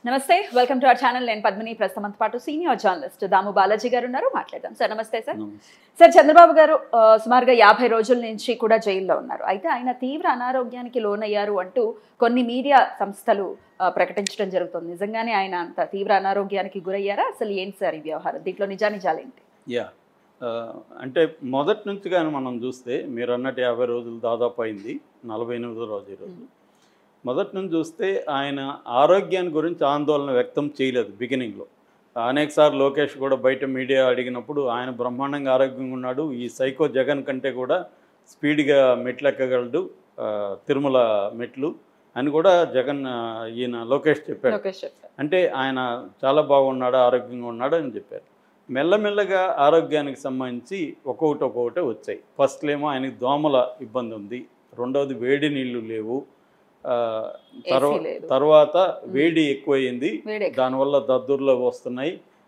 నమస్తే welcome to our channel నేను పద్మిని ప్రస్తుతంతో పాటు సీనియర్ జర్నలిస్ట్ దాము బాలాజీ గారు ఉన్నారు మాట్లాడదాం సార్ నమస్తే సార్ సార్ చంద్రబాబు గారు ఆ, సుమారుగా యాభై రోజుల నుంచి కూడా జైల్లో ఉన్నారు అయితే ఆయన తీవ్ర అనారోగ్యానికి లోనయ్యారు అంటూ కొన్ని మీడియా సంస్థలు ఆ, ప్రకటించడం జరుగుతుంది నిజంగానే ఆయన అంత తీవ్ర అనారోగ్యానికి గురయ్యారా అసలు ఏంటి సార్ ఈ వ్యవహారం దీంట్లో నిజానిజాలేంటి యా ఆ, అంటే మొదటి నుంచి కానీ మనం చూస్తే మీరు అన్నట్టు యాభై రోజులు దాదాపు అయింది నలభై ఎనిమిదో రోజు ఈరోజు మొదటి నుంచి చూస్తే ఆయన ఆరోగ్యాన్ని గురించి ఆందోళన వ్యక్తం చేయలేదు బిగినింగ్లో అనేకసార్లు లోకేష్ కూడా బయట మీడియా అడిగినప్పుడు ఆయన బ్రహ్మాండంగా ఆరోగ్యంగా ఉన్నాడు ఈ సైకో జగన్ కంటే కూడా స్పీడ్గా మెట్లు ఎక్కగలడు ఆ, తిరుమల మెట్లు అని కూడా జగన్ ఆ, ఈయన లోకేష్ చెప్పాడు లోకేష్ చెప్పారు అంటే ఆయన చాలా బాగున్నాడు ఆరోగ్యంగా ఉన్నాడు అని చెప్పారు మెల్లమెల్లగా ఆరోగ్యానికి సంబంధించి ఒక్కొక్కటి ఒక్కొక్కటి వచ్చాయి ఫస్ట్లో ఏమో ఆయనకి దోమల ఇబ్బంది ఉంది రెండవది వేడి నీళ్లు లేవు ఆ, తర్వా- లేదు. తర్వాత వేడి ఎక్కువయింది వేడే దానివల్ల దద్దుర్లు వస్తున్నాయి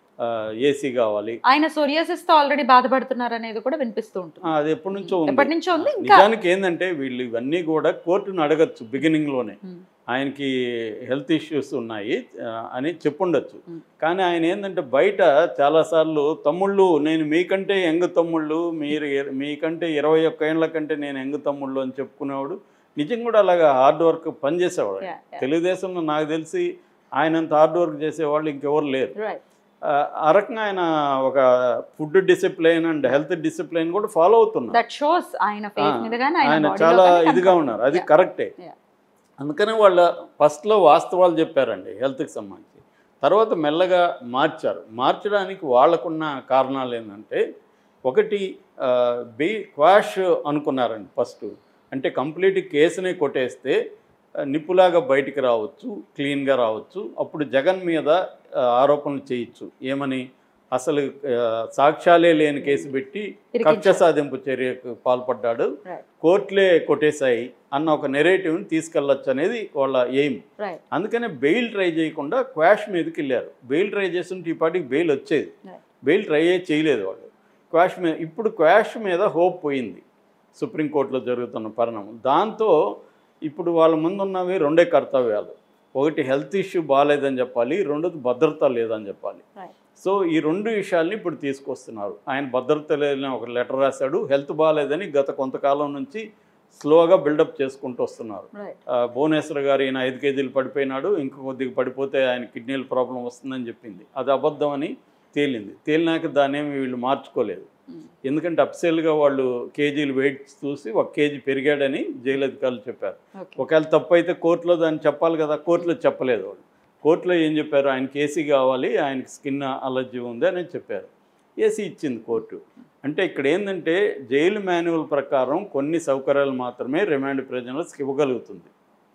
ఏసీ కావాలి ఆయన సోరియాసిస్ తో ఆల్రెడీ బాధపడుతున్నారు అనేది కూడా వినిపిస్తూ ఉంటుంది ఆ, అది ఎప్పటి నుంచో ఉంది ఎప్పటి నుంచో ఉంది ఇంకా నిజానికి ఏంటంటే వీళ్ళు ఇవన్నీ కూడా కోర్టును అడగచ్చు బిగినింగ్లోనే ఉమ్, ఆయనకి హెల్త్ ఇష్యూస్ ఉన్నాయి ఆ, అని చెప్పుండొచ్చు మ్. కానీ ఆయన ఏంటంటే బయట చాలాసార్లు తమ్ముళ్ళు నేను మీకంటే యంగ్ తమ్ముళ్ళు మీరు ఇర- మీకంటే ఇరవై ఒక్క ఏళ్ళ కంటే నేను యంగ్ తమ్ముళ్ళు అని చెప్పుకునేవాడు నిజం కూడా అలాగా హార్డ్ వర్క్ పనిచేసేవాడు yeah, yeah. తెలుగుదేశంలో నాకు తెలిసి ఆయనంత హార్డ్ వర్క్ చేసేవాళ్ళు ఇంకెవరు లేరు Right. ఆ, ఆ రకంగా ఆయన ఒక food discipline and health discipline కూడా ఫాలో అవుతున్నారు దట్ షోస్ ఆయన ఫేస్ ఆ, మీద గానీ ఆయన ఆయన body లో చాలా గానీ ఇదిగా కనపడుతుంది. ఉన్నారు అది Yeah. కరెక్టే Yeah. అందుకనే వాళ్ళ ఫస్ట్లో వాస్తవాలు చెప్పారండి హెల్త్కి సంబంధించి తర్వాత మెల్లగా మార్చారు మార్చడానికి వాళ్ళకున్న కారణాలు ఏంటంటే ఒకటి ఆ, బి క్వాష్ అనుకున్నారండి ఫస్ట్ అంటే కంప్లీట్ కేసునే కొట్టేస్తే ఆ, నిప్పులాగా బయటికి రావచ్చు క్లీన్గా రావచ్చు అప్పుడు జగన్ మీద ఆ, ఆరోపణలు చేయొచ్చు ఏమని అసలు ఆ, సాక్ష్యాలే లేని కేసు పెట్టి కక్ష ఇరికించారు. సాధింపు చర్యకు పాల్పడ్డాడు Right. కోర్టులే కొట్టేశాయి అన్న ఒక నెరేటివ్ని తీసుకెళ్ళొచ్చు అనేది వాళ్ళ ఎయిమ్ Right. అందుకనే బెయిల్ ట్రై చేయకుండా క్వాష్ మీదకి వెళ్ళారు బెయిల్ ట్రై చేస్తుంటే ఈ పాటికి బెయిల్ వచ్చేది Right. బెయిల్ ట్రై చేయలేదు వాళ్ళు క్వాష్ మీద ఇప్పుడు క్వాష్ మీద హోప్ పోయింది సుప్రీంకోర్టులో జరుగుతున్న పరిణామం దాంతో ఇప్పుడు వాళ్ళ ముందున్నవి రెండే కర్తవ్యాలు ఒకటి హెల్త్ ఇష్యూ బాగాలేదని చెప్పాలి రెండోది భద్రత లేదని చెప్పాలి Right. సో ఈ రెండు విషయాల్ని ఇప్పుడు తీసుకొస్తున్నారు ఆయన భద్రత లేదని ఒక లెటర్ రాశాడు హెల్త్ బాగాలేదని గత కొంతకాలం నుంచి స్లోగా బిల్డప్ చేసుకుంటూ వస్తున్నారు Right. ఆ, భువనేశ్వర్ గారు ఈయన ఐదు కేజీలు పడిపోయినాడు ఇంకో కొద్దిగా పడిపోతే ఆయన కిడ్నీల ప్రాబ్లం వస్తుందని చెప్పింది అది అబద్ధం అని తేలింది తేలినాక దాన్ని ఏమి వీళ్ళు మార్చుకోలేదు Mm. ఎందుకంటే అప్సెల్గా వాళ్ళు కేజీలు వెయిట్ చూసి ఒక కేజీ పెరిగాడని జైలు అధికారులు చెప్పారు Okay. ఒకవేళ తప్పు అయితే కోర్టులో దాన్ని చెప్పాలి కదా కోర్టులో చెప్పలేదు వాళ్ళు కోర్టులో ఏం చెప్పారు ఆయనకి ఏసీ కావాలి ఆయనకి స్కిన్ అలర్జీ ఉంది అని చెప్పారు ఏసీ ఇచ్చింది కోర్టు అంటే ఇక్కడ ఏంటంటే జైలు మాన్యువల్ ప్రకారం కొన్ని సౌకర్యాలు మాత్రమే రిమాండ్ ప్రిజనర్స్కి ఇవ్వగలుగుతుంది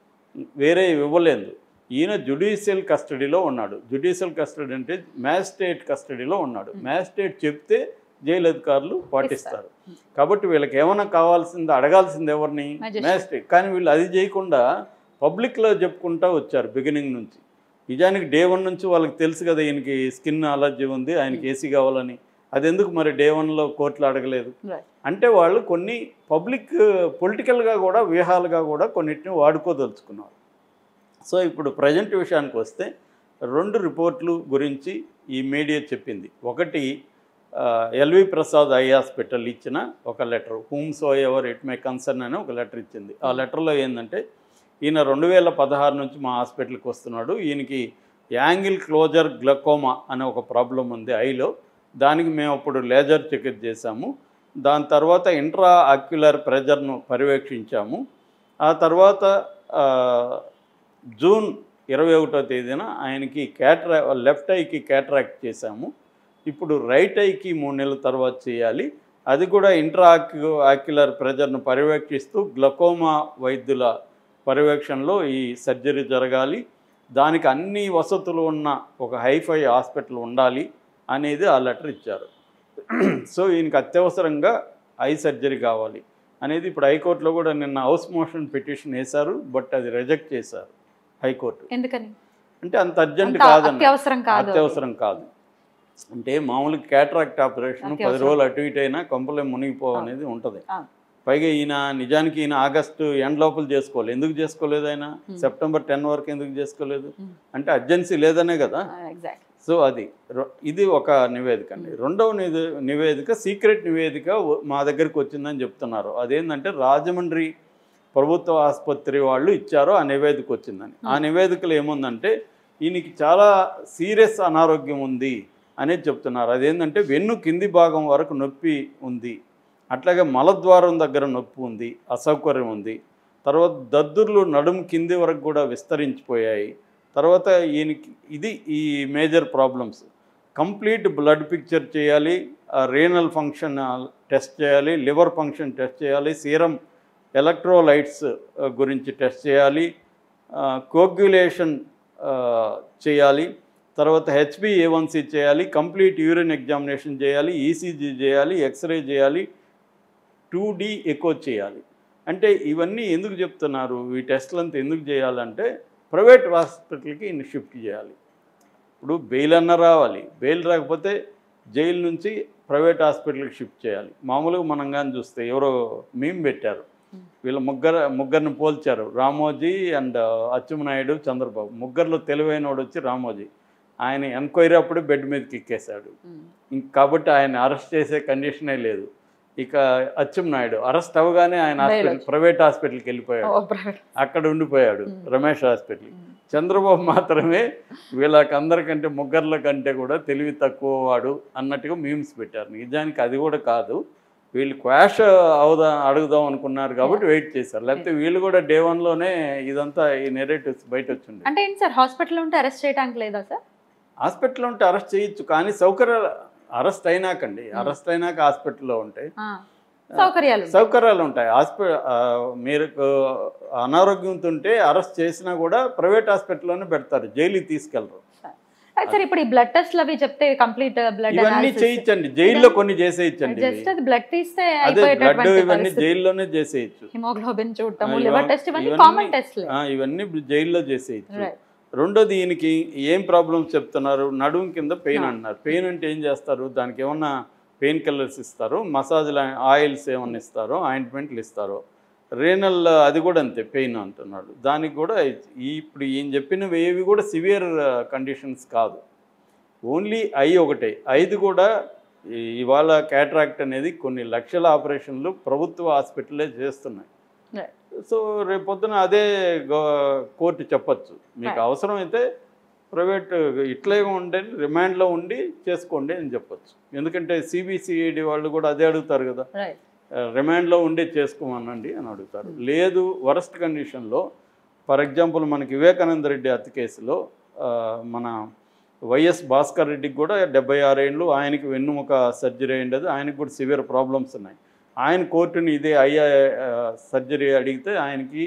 వేరే ఇవ్వలేదు ఈయన జుడిషియల్ కస్టడీలో ఉన్నాడు జుడిషియల్ కస్టడీ అంటే మ్యాజిస్ట్రేట్ కస్టడీలో ఉన్నాడు మ్యాజిస్ట్రేట్ చెప్తే జైలు అధికారులు పాటిస్తారు కాబట్టి వీళ్ళకి ఏమైనా కావాల్సింది అడగాల్సింది ఎవరిని Magistrate. మ్యాజిస్ట్రేట్ కానీ వీళ్ళు అది చేయకుండా పబ్లిక్లో చెప్పుకుంటా వచ్చారు బిగినింగ్ నుంచి నిజానికి డే వన్ నుంచి వాళ్ళకి తెలుసు కదా ఈయనకి స్కిన్ అలర్జీ ఉంది ఆయనకి ఏసీ కావాలని అది ఎందుకు మరి డే వన్లో కోర్టులో అడగలేదు Right. అంటే వాళ్ళు కొన్ని పబ్లిక్ పొలిటికల్గా కూడా వ్యూహాలుగా కూడా కొన్నిటిని వాడుకోదలుచుకున్నారు సో ఇప్పుడు ప్రజెంట్ విషయానికి వస్తే రెండు రిపోర్ట్లు గురించి ఈ మీడియా చెప్పింది ఒకటి ఆ, ఎల్వి ప్రసాద్ ఐ హాస్పిటల్ ఇచ్చిన ఒక letter whom so ever it may concern అని ఒక లెటర్ ఇచ్చింది ఆ లెటర్లో ఏంటంటే ఈయన రెండు వేల పదహారు నుంచి మా హాస్పిటల్కి వస్తున్నాడు ఈయనకి యాంగిల్ క్లోజర్ గ్లకోమా అనే ఒక ప్రాబ్లం ఉంది ఐలో దానికి మేము అప్పుడు లేజర్ చికిత్స చేశాము దాని తర్వాత ఇంట్రా ఆక్యులర్ ప్రెజర్ను పర్యవేక్షించాము ఆ తర్వాత ఆ, జూన్ ఇరవై ఒకటో తేదీన ఆయనకి క్యాట్రా లెఫ్ట్ ఐకి క్యాట్రాక్ట్ చేశాము ఇప్పుడు రైట్ ఐకి మూడు నెలల తర్వాత చేయాలి అది కూడా ఇంట్రా ఆక్యు ఆక్యులర్ ప్రెజర్ను పర్యవేక్షిస్తూ గ్లకోమా వైద్యుల పర్యవేక్షణలో ఈ సర్జరీ జరగాలి దానికి అన్ని వసతులు ఉన్న ఒక హైఫై హాస్పిటల్ ఉండాలి అనేది ఆ లెటర్ ఇచ్చారు సో ఈయనకి అత్యవసరంగా ఐ సర్జరీ కావాలి అనేది ఇప్పుడు హైకోర్టులో కూడా నిన్న హౌస్ మోషన్ పిటిషన్ వేశారు బట్ అది రిజెక్ట్ చేశారు హైకోర్టు ఎందుకని అంటే అంత అర్జెంట్ అంత కాదన్న అత్యవసరం కాదు అది. అత్యవసరం కాదు అంటే మామూలుగా క్యాటరాక్ట్ ఆపరేషన్ పది అత్యవసరం. రోజులు అటు ఇటు అయినా కొంపలే మునిగిపో అనేది ఉంటుంది ఆ. పైగా ఈయన నిజానికి ఈయన ఆగస్టు ఎండ్ లోపల చేసుకోవాలి ఎందుకు చేసుకోలేదు ఆయన Hmm. సెప్టెంబర్ టెన్ వరకు ఎందుకు చేసుకోలేదు Hmm. అంటే అర్జెన్సీ లేదనే కదా ఎగ్జాక్ట్ సో అది రొ- ఇది ఒక నివేదిక అండి రెండవ నివే- నివేదిక సీక్రెట్ నివేదిక వ- మా దగ్గరికి వచ్చిందని చెప్తున్నారు అదేంటంటే రాజమండ్రి ప్రభుత్వ ఆసుపత్రి వాళ్ళు ఇచ్చారో ఆ నివేదిక వచ్చిందని ఆ Hmm. నివేదికలో ఏముందంటే ఈయనకి చాలా సీరియస్ అనారోగ్యం ఉంది అనేది చెప్తున్నారు అదేంటంటే వెన్ను కింది భాగం వరకు నొప్పి ఉంది అట్లాగే మలద్వారం దగ్గర నొప్పి ఉంది అసౌకర్యం ఉంది తర్వాత దద్దుర్లు నడుము కింది వరకు కూడా విస్తరించిపోయాయి తర్వాత ఈయనకి ఇది ఈ major problems complete blood picture చేయాలి రేనల్ ఫంక్షన్ టెస్ట్ చేయాలి లివర్ ఫంక్షన్ టెస్ట్ చేయాలి సీరం ఎలక్ట్రోలైట్స్ గురించి టెస్ట్ చేయాలి కోగ్యులేషన్ చేయాలి తర్వాత హెచ్బి ఏవన్సీ చేయాలి కంప్లీట్ యూరిన్ ఎగ్జామినేషన్ చేయాలి ఈసీజీ చేయాలి ఎక్స్రే చేయాలి టూ డి ఎకో చేయాలి అంటే ఇవన్నీ ఎందుకు చెప్తున్నారు ఈ టెస్టులు అంతా ఎందుకు చేయాలంటే ప్రైవేట్ హాస్పిటల్కి ఇన్ని షిఫ్ట్ చేయాలి ఇప్పుడు బెయిల్ అన్న రావాలి బెయిల్ రాకపోతే జైలు నుంచి ప్రైవేట్ హాస్పిటల్కి షిఫ్ట్ చేయాలి మామూలుగా మనం కానీ చూస్తే ఎవరో మేము పెట్టారు వీళ్ళ ముగ్గురు ముగ్గురిని పోల్చారు రామోజీ అండ్ అచ్చెన్నాయుడు చంద్రబాబు ముగ్గురులో తెలివైనోడు వచ్చి రామోజీ ఆయన ఎంక్వైరీ అప్పుడే బెడ్ మీదకి ఎక్కేశాడు ఇంక కాబట్టి ఆయన అరెస్ట్ చేసే కండిషనే లేదు ఇక అచ్చెన్నాయుడు అరెస్ట్ అవ్వగానే ఆయన హాస్పిటల్ Bail. ప్రైవేట్ హాస్పిటల్కి వెళ్ళిపోయాడు అక్కడ ఉండిపోయాడు Mm. రమేష్ హాస్పిటల్ చంద్రబాబు మాత్రమే వీళ్ళకి అందరికంటే ముగ్గురుల కంటే కూడా తెలివి తక్కువ వాడు అన్నట్టుగా మీమ్స్ పెట్టారు నిజానికి అది కూడా కాదు వీళ్ళు క్వాష్ అవుదా అడుగుదాం అనుకున్నారు కాబట్టి వెయిట్ చేశారు లేకపోతే వీళ్ళు కూడా డే వన్లోనే ఇదంతా ఈ నెరేటివ్స్ బయట వచ్చింది అంటే ఏంటి సార్ హాస్పిటల్ ఉంటే అరెస్ట్ చేయడానికి లేదా సార్ హాస్పిటల్లో ఉంటే అరెస్ట్ చేయొచ్చు కానీ సౌకర్యాలు అరెస్ట్ అయినాకండి Mm. అరెస్ట్ అయినాక హాస్పిటల్లో ఉంటాయి ఆ, సౌకర్యాలు ఉంటాయి. సౌకర్యాలు ఉంటాయి హాస్పి ఆ, మీరు అనారోగ్యంతో ఉంటే అరెస్ట్ చేసినా కూడా ప్రైవేట్ హాస్పిటల్లోనే పెడతారు జైలుకి తీసుకెళ్ళరు అయితే సార్ ఇప్పుడు ఈ బ్లడ్ టెస్ట్లు అవి చెప్తే కంప్లీట్ బ్లడ్ ఇవన్నీ చేయించండి జైల్లో కొన్ని చేసేయచ్చండి జస్ట్ అది బ్లడ్ తీస్తే అదే బ్లడ్ అయిపోయేటటువంటి ఇవన్నీ పరిస్థితి. జైల్లోనే చేసేయచ్చు హిమోగ్లోబిన్ చూడటము ఆ, లివర్ ఇవ- టెస్ట్ ఇవన్నీ ఇవన్నీ- కామన్ టెస్ట్లే ఆ, ఇవన్నీ జైల్లో చేసేయచ్చు రైట్ రెండోది ఈయనకి ఏం ప్రాబ్లమ్స్ చెప్తున్నారు నడుము కింద పెయిన్ ఆ. అంటున్నారు పెయిన్ అంటే ఏం చేస్తారు దానికి ఏమన్నా పెయిన్ కిల్లర్స్ ఇస్తారు మసాజ్ ఆయిల్స్ ఏమన్నా ఇస్తారో ఆయింట్మెంట్లు ఇస్తారు రేనల్ అది కూడా అంతే పెయిన్ అంటున్నాడు దానికి కూడా ఈ ఇప్పుడు ఈయన చెప్పినవి ఏవి కూడా సివియర్ కండిషన్స్ కాదు ఓన్లీ ఐ ఒకటే ఐదు కూడా ఈ- ఇవాళ క్యాట్రాక్ట్ అనేది కొన్ని లక్షల ఆపరేషన్లు ప్రభుత్వ హాస్పిటల్లే చేస్తున్నాయి Right. సో రేపు పొద్దున అదే గో- కోర్టు చెప్పొచ్చు మీకు Right. అవసరమైతే ప్రైవేట్ ఇట్లే ఉండే రిమాండ్లో ఉండి చేసుకోండి అని చెప్పొచ్చు ఎందుకంటే సిబిసిఐడి వాళ్ళు కూడా అదే అడుగుతారు కదా రైట్ రిమాండ్లో ఉండి చేసుకోమనండి అని అడుగుతారు లేదు వరస్ట్ కండిషన్లో ఫర్ ఎగ్జాంపుల్ మనకి వివేకానంద రెడ్డి హత్య కేసులో ఆ, మన వైఎస్ భాస్కర్ రెడ్డికి కూడా డెబ్బై ఆరేళ్ళు ఆయనకి వెన్నుముక సర్జరీ అయింది ఆయనకి కూడా సివియర్ ప్రాబ్లమ్స్ ఉన్నాయి ఆయన కోర్టుని ఇదే అయ్యా సర్జరీ అడిగితే ఆయనకి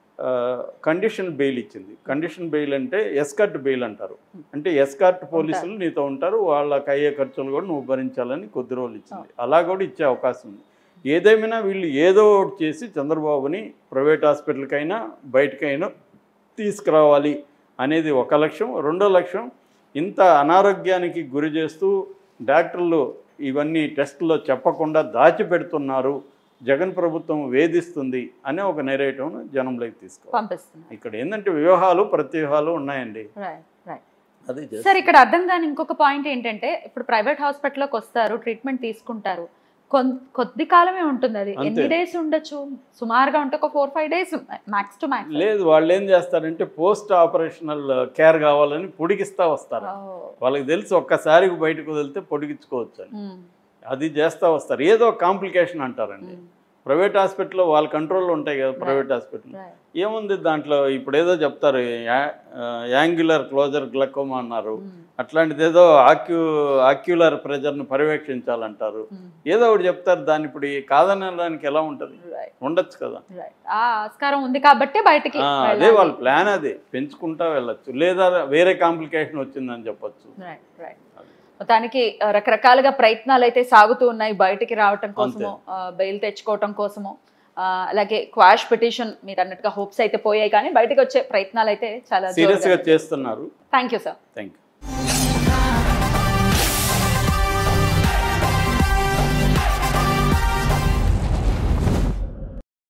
కండిషన్ బెయిల్ ఇచ్చింది కండిషన్ బెయిల్ అంటే ఎస్కర్ట్ బెయిల్ అంటారు అంటే ఎస్కార్ట్ పోలీసులు నీతో ఉంటారు వాళ్ళకి అయ్యే ఖర్చులు కూడా నువ్వు భరించాలని కొద్ది రోజులు ఇచ్చింది అలా కూడా ఇచ్చే అవకాశం ఉంది ఏదేమైనా వీళ్ళు ఏదో ఒకటి చేసి చంద్రబాబుని ప్రైవేట్ హాస్పిటల్కైనా బయటకైనా తీసుకురావాలి అనేది ఒక లక్ష్యం రెండో లక్ష్యం ఇంత అనారోగ్యానికి గురి చేస్తూ డాక్టర్లు ఇవన్నీ టెస్టుల్లో చెప్పకుండా దాచిపెడుతున్నారు జగన్ ప్రభుత్వం వేధిస్తుంది అనే ఒక నెరేటివ్ను జనంలోకి తీసుకోవాలి పంపిస్తున్నారు ఇక్కడ ఏంటంటే వ్యూహాలు ప్రతివ్యూహాలు ఉన్నాయండి రైట్ రైట్ అది just- సార్ ఇక్కడ అర్థం కాని ఇంకొక పాయింట్ ఏంటంటే ఇప్పుడు ప్రైవేట్ హాస్పిటల్లోకి వస్తారు ట్రీట్మెంట్ తీసుకుంటారు కొన్- కొద్ది కాలమే ఉంటుంది అది అంతే. ఎన్ని డేస్ ఉండొచ్చు సుమారుగా ఉంటే ఒక four five days max to max లేదు వాళ్ళు ఏం చేస్తారంటే పోస్ట్ ఆపరేషనల్ కేర్ కావాలని పొడిగిస్తా వస్తారు వాళ్ళకి తెలుసు ఒక్కసారికి బయటకు వదిలితే పొడిగించుకోవచ్చు అని అది చేస్తా వస్తారు ఏదో కాంప్లికేషన్ అంటారండి ప్రైవేట్ హాస్పిటల్లో వాళ్ళ కంట్రోల్లో ఉంటాయి కదా ప్రైవేట్ హాస్పిటల్ ఏముంది దాంట్లో ఇప్పుడు ఏదో చెప్తారు యాంగులర్ క్లోజర్ గ్లకోమా అన్నారు అట్లాంటిది ఏదో ఆక్యూ ఆక్యులర్ ప్రెజర్ను పర్యవేక్షించాలంటారు ఏదో ఒకటి చెప్తారు దాన్ని ఇప్పుడు ఈ కాదనడానికి ఎలా ఉంటుంది ఉండొచ్చు కదా ఆ ఆస్కారం ఉంది కాబట్టి బయటికి ఆ, అదే వాళ్ళ ప్లాన్ అదే పెంచుకుంటా వెళ్ళొచ్చు లేదా వేరే కాంప్లికేషన్ వచ్చిందని చెప్పొచ్చు రైట్ రైట్ మొత్తానికి ఆ, రకరకాలుగా ప్రయత్నాలు అయితే సాగుతూ ఉన్నాయి బయటికి రావటం కోసము బెయిల్ తెచ్చుకోవటం కోసము ఆ, అలాగే క్వాష్ పిటిషన్ మీరు అన్నట్టుగా హోప్స్ అయితే పోయాయి కానీ బయటకు వచ్చే ప్రయత్నాలు అయితే చాలా సీరియస్గా చేస్తున్నారు thank you sir thank you